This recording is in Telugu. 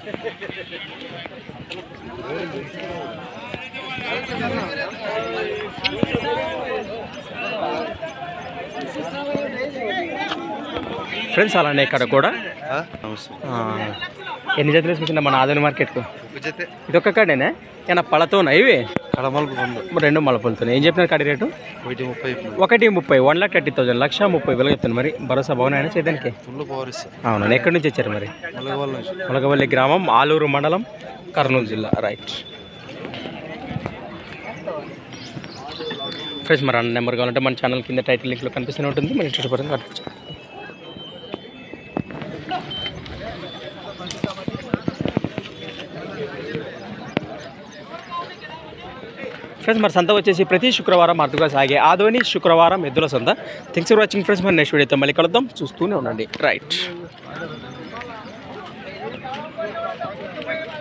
ఫ్రెండ్స్ అలానే ఇక్కడ కూడా నమస్తే ఆ, ఎన్ని జతలు వేసుకొచ్చిందా మన ఆదోని మార్కెట్కు ఒక జతే ఇది ఒక్క కాడేనా ఏమన్నా పళ్ళతోనా ఇవి కడమలకు వంద రెండు మలపలతో ఏం చెప్పినారు కాడి రేటు ఒకటి ముప్పై ఒకటి ముప్పై వన్ లాక్ థర్టీ థౌసండ్ లక్ష ముప్పై వేలు చెప్తాను మరి భరోసా బాగున్నాయని చేదానికి ఫుల్ పవర్ ఇస్తా అవును ఎక్కడి నుంచి వచ్చారు మరి మళ్ళీ వాళ్ళ ములగవల్లి గ్రామం ఆలూరు మండలం కర్నూలు జిల్లా రైట్ ఫ్రెండ్స్ మరి అన్న నెంబర్ కావాలంటే మన ఛానల్ కింద టైటిల్ లింక్లో కనిపిస్తూనే ఉంటుంది మరి ఇంట్రెస్ట్ పడుతుంది కట్టచ్చు ఫ్రెండ్స్ మరి సంత వచ్చేసి ప్రతి శుక్రవారం అర్థగా సాగే ఆదోని శుక్రవారం ఎద్దుల సంత థ్యాంక్స్ ఫర్ వాచింగ్ ఫ్రెండ్స్ మరి నెక్స్ట్ వీడియోతో మళ్ళీ కలుద్దాం చూస్తూనే ఉండండి రైట్